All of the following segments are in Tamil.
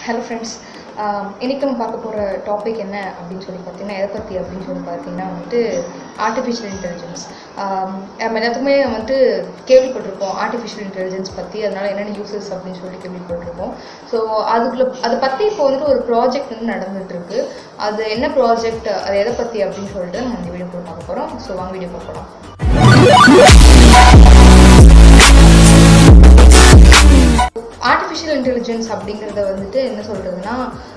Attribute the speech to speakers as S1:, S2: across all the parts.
S1: ஹலோ ஃப்ரெண்ட்ஸ் இன்னைக்கு நம்ம பார்க்க போகிற டாபிக் என்ன அப்படின்னு சொல்லி பார்த்தீங்கன்னா எதை பற்றி அப்படின்னு சொல்லி பார்த்தீங்கன்னா வந்துட்டு ஆர்டிஃபிஷியல் இன்டெலிஜென்ஸ் நம்ம எல்லாத்துக்குமே வந்துட்டு கேள்விப்பட்டிருப்போம் ஆர்டிஃபிஷியல் இன்டெலிஜென்ஸ் பற்றி அதனால என்னென்ன யூசஸ் அப்படின்னு சொல்லி கேள்விப்பட்டிருப்போம் ஸோ அதுக்குள்ள அதை பற்றி இப்போ வந்துட்டு ஒரு ப்ராஜெக்ட் வந்து நடந்துட்டு இருக்கு அது என்ன ப்ராஜெக்ட் அது எதை பற்றி அப்படின்னு சொல்லிட்டு நம்ம இந்த வீடியோ பார்க்க போகிறோம் ஸோ வாங்க வீடியோ பார்க்கலாம் ஆர்டிஃபிஷியல் இன்டெலிஜென்ஸ் அப்படிங்கிறத வந்துட்டு என்ன சொல்கிறதுனா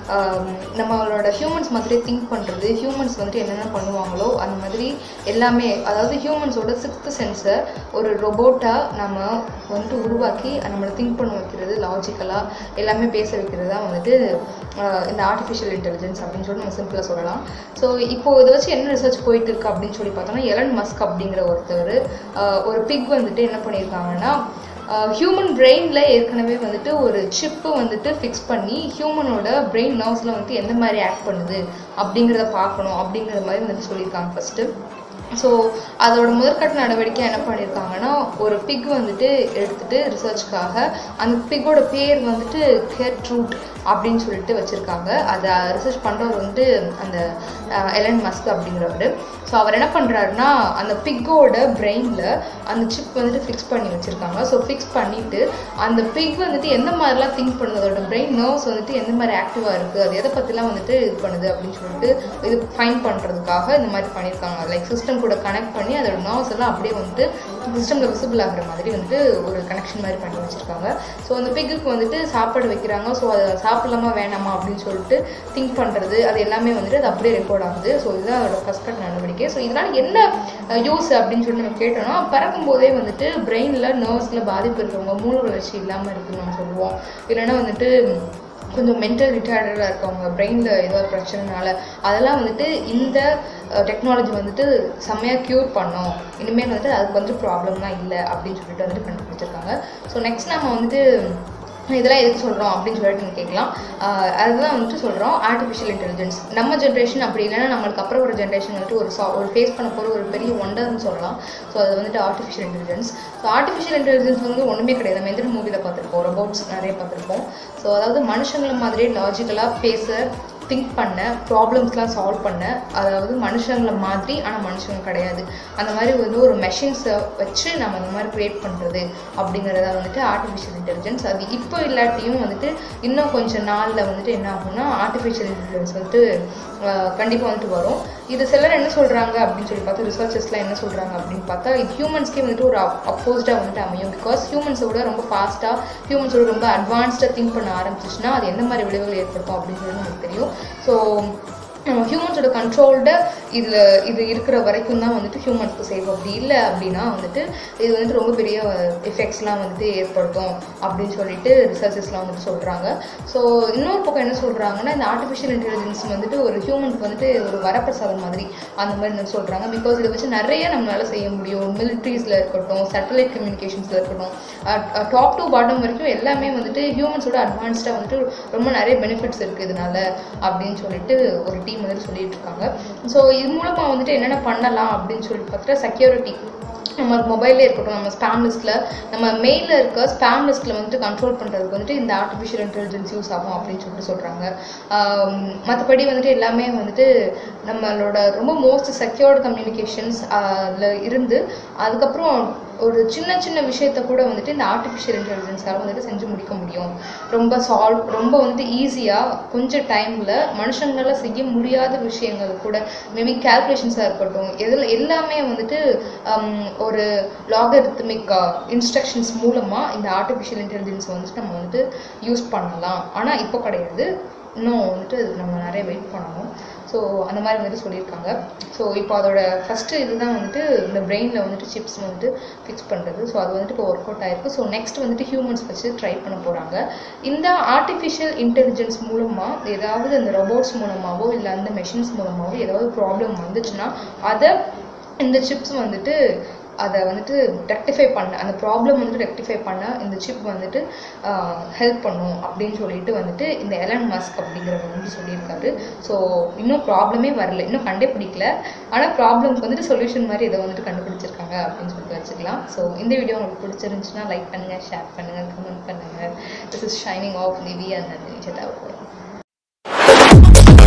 S1: நம்மளோட ஹியூமன்ஸ் மாதிரி திங்க் பண்ணுறது ஹியூமன்ஸ் வந்துட்டு என்னென்ன பண்ணுவாங்களோ அந்த மாதிரி எல்லாமே அதாவது ஹியூமன்ஸோட சிக்ஸ்த் சென்ஸை ஒரு ரொபோட்டாக நம்ம வந்துட்டு உருவாக்கி நம்மளை திங்க் பண்ண வைக்கிறது லாஜிக்கலாக எல்லாமே பேச வைக்கிறது தான் வந்துட்டு ஆஹ் இந்த ஆர்டிஃபிஷியல் இன்டெலிஜென்ஸ் அப்படின்னு சொல்லி நம்ம சிம்பிளாக சொல்லலாம் ஸோ இப்போ இதை வச்சு என்ன ரிசர்ச் போயிட்டு இருக்கு அப்படின்னு சொல்லி பார்த்தோம்னா எலன் மஸ்க் அப்படிங்கிற ஒருத்தர் ஆஹ் ஒரு பிக் வந்துட்டு என்ன பண்ணியிருக்காங்கன்னா ஹியூமன் பிரெயினில் ஏற்கனவே வந்துட்டு ஒரு சிப்பு வந்துட்டு ஃபிக்ஸ் பண்ணி ஹியூமனோட பிரெயின் நர்வ்ஸில் வந்துட்டு எந்த மாதிரி ஆக்ட் பண்ணுது அப்படிங்கிறத பார்க்கணும் அப்படிங்கிற மாதிரி வந்துட்டு சொல்லியிருக்காங்க ஃபஸ்ட்டு ஸோ அதோட முதற்கட்ட நடவடிக்கை என்ன பண்ணியிருக்காங்கன்னா ஒரு பிக் வந்துட்டு எடுத்துட்டு ரிசர்ச்க்காக அந்த பிக்கோட பேர் வந்துட்டு கெட்ரூட் அப்படின்னு சொல்லிட்டு வச்சுருக்காங்க அதை ரிசர்ச் பண்ணுறவர் வந்துட்டு அந்த எலன் மஸ்க் அப்படிங்கிறவர் ஸோ அவர் என்ன பண்ணுறாருன்னா அந்த பிக்கோட பிரெயினில் அந்த சிப் வந்துட்டு ஃபிக்ஸ் பண்ணி வச்சுருக்காங்க ஸோ ஃபிக்ஸ் பண்ணிவிட்டு அந்த பிக் வந்துட்டு எந்த மாதிரிலாம் திங்க் பண்ணுது அதோட பிரெயின் நர்வ்ஸ் வந்துட்டு எந்த மாதிரி ஆக்டிவாக இருக்குது அது எதை பற்றிலாம் வந்துட்டு இது பண்ணுது அப்படின்னு சொல்லிட்டு இது ஃபைன் பண்ணுறதுக்காக இந்த மாதிரி பண்ணியிருக்காங்க லைக் சிஸ்டம் கூட கனெக்ட் பண்ணி அதோட நர்வ்ஸ் எல்லாம் அப்படியே வந்துட்டு சிஸ்டமில் விசிபிள் ஆகிற மாதிரி வந்துட்டு ஒரு கனெக்ஷன் மாதிரி பண்ணி வச்சுருக்காங்க ஸோ அந்த பிக்குக்கு வந்துட்டு சாப்பாடு வைக்கிறாங்க ஸோ அதை சாப்பிடலாமா வேணாமா அப்படின்னு சொல்லிட்டு திங்க் பண்ணுறது அது எல்லாமே வந்துட்டு அது அப்படியே ரெக்கார்ட் ஆகுது ஸோ இதுதான் அதோட ஃபஸ்ட் கட் நடவடிக்கை ஸோ இதனால் என்ன யூஸ் அப்படின்னு சொல்லி நம்ம கேட்டோம்னா பிறக்கும் போதே வந்துட்டு பிரெயினில் நர்வ்ஸில் பாதிப்பு இருக்கிறவங்க மூல வளர்ச்சி இல்லாமல் இருக்குன்னு நம்ம சொல்லுவோம் இல்லைன்னா வந்துட்டு கொஞ்சம் மென்டல் ரிட்டையர்டாக இருக்கவங்க பிரெயினில் ஏதாவது பிரச்சனைனால அதெல்லாம் வந்துட்டு இந்த டெக்னாலஜி வந்துட்டு செம்மையாக க்யூர் பண்ணோம் இனிமேல் வந்துட்டு அதுக்கு வந்து ப்ராப்ளம்லாம் இல்லை அப்படின்னு சொல்லிட்டு வந்துட்டு கண்டுபிடிச்சிருக்காங்க ஸோ நெக்ஸ்ட் நம்ம வந்துட்டு இதெல்லாம் எதுக்கு சொல்கிறோம் அப்படின்னு சொல்லிட்டு நீங்கள் கேட்கலாம் அதுதான் வந்துட்டு சொல்கிறோம் ஆர்டிஃபிஷியல் இன்டெலிஜென்ஸ் நம்ம ஜென்ரேஷன் அப்படி இல்லைன்னா நம்மளுக்கு அப்புறம் ஒரு ஜென்ரேஷன் வந்துட்டு ஒரு சா ஒரு ஃபேஸ் பண்ண போகிற ஒரு பெரிய ஒண்டர்னு சொல்லலாம் ஸோ அது வந்துட்டு artificial intelligence so artificial intelligence வந்து ஒன்றுமே கிடையாது நம்ம எந்த மூவியில் பார்த்துருப்போம் ரொபோட்ஸ் நிறைய பார்த்துருப்போம் ஸோ அதாவது மனுஷங்களை மாதிரியே லாஜிக்கலாக பேச திங்க் பண்ண ப்ராப்ளம்ஸ்லாம் சால்வ் பண்ண அதாவது மனுஷங்களை மாதிரி ஆனால் மனுஷங்க கிடையாது அந்த மாதிரி வந்து ஒரு மெஷின்ஸை வச்சு நம்ம அந்த மாதிரி க்ரியேட் பண்ணுறது அப்படிங்கிறத வந்துட்டு ஆர்டிஃபிஷியல் இன்டெலிஜென்ஸ் அது இப்போ இல்லாட்டியும் வந்துட்டு இன்னும் கொஞ்சம் நாளில் வந்துட்டு என்ன ஆகும்னா ஆர்டிஃபிஷியல் இன்டெலிஜென்ஸ் வந்துட்டு கண்டிப்பாக வந்துட்டு வரும் இது சிலர் என்ன சொல்கிறாங்க அப்படின்னு சொல்லி பார்த்தா ரிசர்ச்சர்ஸ்லாம் என்ன சொல்கிறாங்க அப்படின்னு பார்த்தா இது ஹியூமன்ஸ்க்கே வந்துட்டு ஒரு அப்போஸ்டாக வந்துட்டு அமையும் பிகாஸ் ஹியூமன்ஸோட ரொம்ப ஃபாஸ்ட்டாக ஹியூமன்ஸோட ரொம்ப அட்வான்ஸ்டாக திங்க் பண்ண ஆரம்பிச்சிச்சுன்னா அது எந்த மாதிரி விளைவுகள் ஏற்படுத்தும் அப்படின்னு சொல்லி நமக்கு தெரியும் ஸோ ஹியூமன்ஸோட கண்ட்ரோல்டு இதில் இது இருக்கிற வரைக்கும் தான் வந்துட்டு ஹியூமன்ஸ்க்கு சேஃப் அப்படி இல்லை அப்படின்னா வந்துட்டு இது வந்துட்டு ரொம்ப பெரிய எஃபெக்ட்ஸ்லாம் வந்துட்டு ஏற்படுத்தும் அப்படின்னு சொல்லிட்டு ரிசர்ச்சஸ்லாம் வந்துட்டு சொல்கிறாங்க ஸோ இன்னொரு பக்கம் என்ன சொல்கிறாங்கன்னா இந்த ஆர்டிஃபிஷியல் இன்டெலிஜென்ஸ் வந்துட்டு ஒரு ஹியூமனுக்கு வந்துட்டு ஒரு வரப்பிரசாதம் மாதிரி அந்த மாதிரி வந்து சொல்கிறாங்க பிகாஸ் இதை வச்சு நிறைய நம்மளால செய்ய முடியும் மிலிட்ரிஸில் இருக்கட்டும் சேட்டலைட் கம்யூனிகேஷன்ஸில் இருக்கட்டும் டாப் டு பாட்டம் வரைக்கும் எல்லாமே வந்துட்டு ஹியூமன்ஸோட அட்வான்ஸ்டாக வந்துட்டு ரொம்ப நிறைய பெனிஃபிட்ஸ் இருக்குது இதனால அப்படின்னு சொல்லிட்டு ஒரு டீம் வந்துட்டு சொல்லிட்டு இருக்காங்க ஸோ இது மூலமாக வந்துட்டு என்னென்ன பண்ணலாம் அப்படின்னு சொல்லி பார்த்தா செக்யூரிட்டி நம்ம மொபைலே இருக்கட்டும் நம்ம ஸ்பேம் லிஸ்ட்டில் நம்ம மெயிலில் இருக்க ஸ்பேம் லிஸ்ட்டில் வந்துட்டு கண்ட்ரோல் பண்ணுறதுக்கு வந்துட்டு இந்த ஆர்டிஃபிஷியல் இன்டெலிஜென்ஸ் யூஸ் ஆகும் அப்படின்னு சொல்லிட்டு சொல்கிறாங்க மற்றபடி வந்துட்டு எல்லாமே வந்துட்டு நம்மளோட ரொம்ப மோஸ்ட் செக்யூர்டு கம்யூனிகேஷன்ஸ் அதில் இருந்து அதுக்கப்புறம் ஒரு சின்ன சின்ன விஷயத்த கூட வந்துட்டு இந்த ஆர்டிஃபிஷியல் இன்டெலிஜென்ஸால் வந்துட்டு செஞ்சு முடிக்க முடியும் ரொம்ப சால்வ் ரொம்ப வந்துட்டு ஈஸியாக கொஞ்சம் டைமில் மனுஷங்களால் செய்ய முடியாத விஷயங்கள் கூட மேபி கேல்குலேஷன்ஸாக இருக்கட்டும் எதில் எல்லாமே வந்துட்டு ஒரு லாகரித்மிக் இன்ஸ்ட்ரக்ஷன்ஸ் மூலமாக இந்த ஆர்டிஃபிஷியல் இன்டெலிஜென்ஸ் வந்துட்டு நம்ம வந்துட்டு யூஸ் பண்ணலாம் ஆனால் இப்போ கிடையாது இன்னும் வந்துட்டு நம்ம நிறைய வெயிட் பண்ணணும் ஸோ அந்த மாதிரி வந்துட்டு சொல்லியிருக்காங்க ஸோ இப்போ அதோட ஃபஸ்ட்டு இதுதான் வந்துட்டு இந்த பிரெயினில் வந்துட்டு சிப்ஸ் வந்துட்டு ஃபிக்ஸ் பண்ணுறது ஸோ அது வந்துட்டு இப்போ ஒர்க் அவுட் ஆயிருக்கு ஸோ நெக்ஸ்ட் வந்துட்டு ஹியூமன்ஸ் வச்சு ட்ரை பண்ண போகிறாங்க இந்த ஆர்டிஃபிஷியல் இன்டெலிஜென்ஸ் மூலமாக ஏதாவது அந்த ரொபோட்ஸ் மூலமாகவோ இல்லை அந்த மெஷின்ஸ் மூலமாகவோ ஏதாவது ப்ராப்ளம் வந்துச்சுன்னா அதை இந்த சிப்ஸ் வந்துட்டு அதை வந்துட்டு ரெக்டிஃபை பண்ண அந்த ப்ராப்ளம் வந்துட்டு ரெக்டிஃபை பண்ண இந்த சிப் வந்துட்டு ஹெல்ப் பண்ணும் அப்படின்னு சொல்லிட்டு வந்துட்டு இந்த எலன் மஸ்க் அப்படிங்கிறவர் வந்து சொல்லியிருக்காரு ஸோ இன்னும் ப்ராப்ளமே வரல இன்னும் கண்டுபிடிக்கல ஆனால் ப்ராப்ளம்க்கு வந்துட்டு சொல்யூஷன் மாதிரி இதை வந்துட்டு கண்டுபிடிச்சிருக்காங்க அப்படின்னு சொல்லிட்டு வச்சுக்கலாம் ஸோ இந்த வீடியோ உங்களுக்கு பிடிச்சிருந்துச்சுன்னா லைக் பண்ணுங்கள் ஷேர் பண்ணுங்கள் கமெண்ட் பண்ணுங்கள் this is shining of Livi and நிச்சயதாவுக்கு